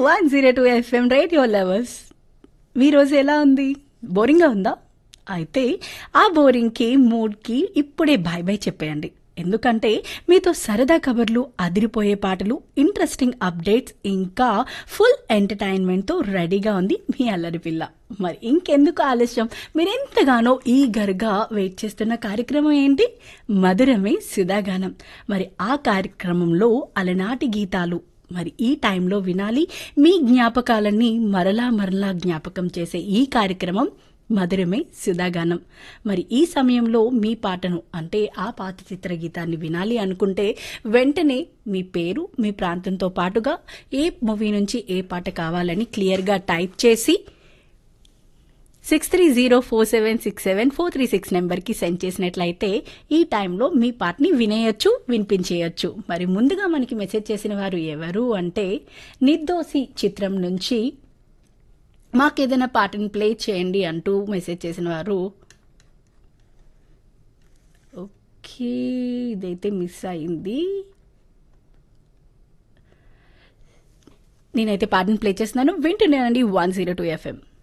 one zero two FM radio lovers మీ రోజు ఎలా ఉంది బోరింగ్గా ఉందా అయితే ఆ బోరింగ్కి మూడ్కి ఇప్పుడే బాయ్ బాయ్ చెప్పేయండి ఎందుకంటే మీతో సరదా కబర్లు అదిరిపోయే పాటలు ఇంట్రెస్టింగ్ అప్డేట్స్ ఇంకా ఫుల్ ఎంటర్టైన్మెంట్తో రెడీగా ఉంది మీ అల్లరి పిల్ల మరి ఇంకెందుకు ఆలస్యం మీరెంతగానో ఈగర్గా వెయిట్ చేస్తున్న కార్యక్రమం ఏంటి మధురమే సుధాగానం మరి ఆ కార్యక్రమంలో అలనాటి గీతాలు మరి ఈ టైంలో వినాలి మీ జ్ఞాపకాలన్నీ మరలా మరలా జ్ఞాపకం చేసే ఈ కార్యక్రమం మధురమే సుధాగానం మరి ఈ సమయంలో మీ పాటను అంటే ఆ పాత చిత్ర గీతాన్ని వినాలి అనుకుంటే వెంటనే మీ పేరు మీ ప్రాంతంతో పాటుగా ఏ మూవీ నుంచి ఏ పాట కావాలని క్లియర్గా టైప్ చేసి six three zero four seven six seven four three six నెంబర్కి సెండ్ చేసినట్లయితే ఈ టైంలో మీ పాటని వినేయొచ్చు వినిపించేయచ్చు మరి ముందుగా మనకి మెసేజ్ చేసిన వారు ఎవరు అంటే నిర్దోషి చిత్రం నుంచి మాకేదైనా పాటను ప్లే చేయండి అంటూ మెసేజ్ చేసిన వారు ఓకే ఇదైతే మిస్ అయింది నేనైతే పాటను ప్లే చేస్తున్నాను వింటున్నానండి వన్ జీరో టూ ఎఫ్ఎం